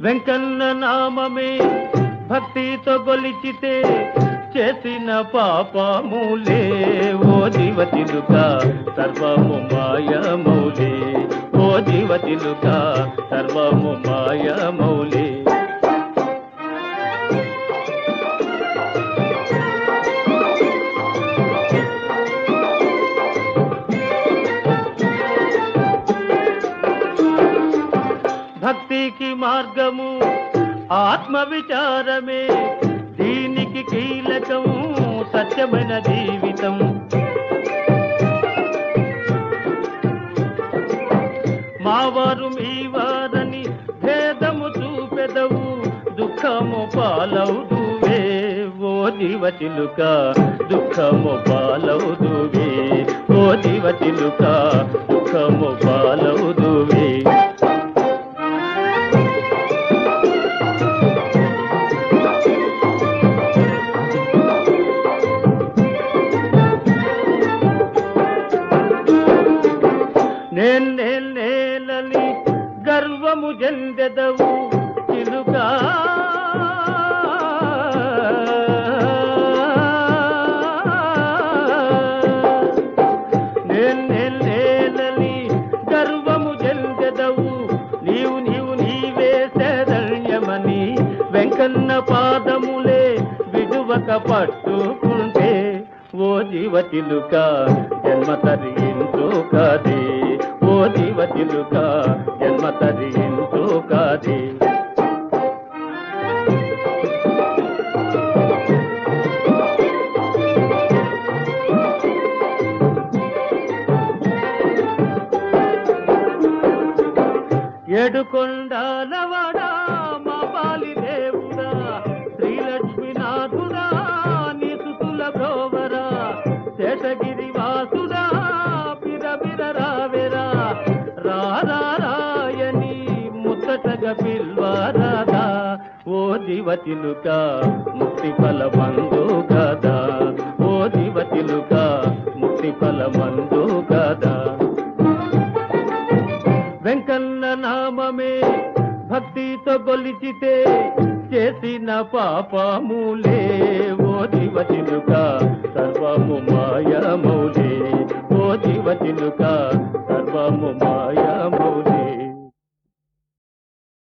వెంకన్న నామమే భక్తితో గొలిచితే చేసిన పాపములే ఓ జీవతిలుక సర్వము మాయమౌలే ఓ జీవతిలుక సర్వము మాయమౌలే భక్తికి మార్గము ఆత్మ విచారమే దీనికి కీలకం సత్యమైన జీవితం మావారు మీ వారని భేదము చూపెదవు దుఃఖము పాలవుదువే ఓ జీవతిలుక దుఃఖము పాలవుదువే ఓ జీవతిలుక దుఃఖము పాలవుదువే నేను నేను నేలని గర్వము చెందెదవు చిలుక నేను నేను నేలని గర్వము చెందెదవు నీవు నీవు నీవే సేదల్యమని వెంకన్న పాదములే విడువక పట్టుకుంటే ఓ జీవతిలుక జన్మ తరించు కాదే ఓ జీవతిలుక జన్మ తరించు కాదే ఏడు కొండాలవాడా మా పాలి దేవుడా శ్రీలక్ష్మీనాథుడా నీ సుతుల బ్రోవరా శేషగిరి వాసుడా పిర పిర రావెరా రారా రాయని ముచ్చటగా పిల్వారాదా ఓ దివతిలుక ముక్తి ఫల మందు కదా ఓ దివతిలుక ముక్తి ఫల మందు కదా వెంకన్న నామమే భక్తితో గొలిచితే చేసిన పాపములే ఓ జీవతిలుక సర్వము మాయమౌలే ఓ జీవతిలుక సర్వము మాయ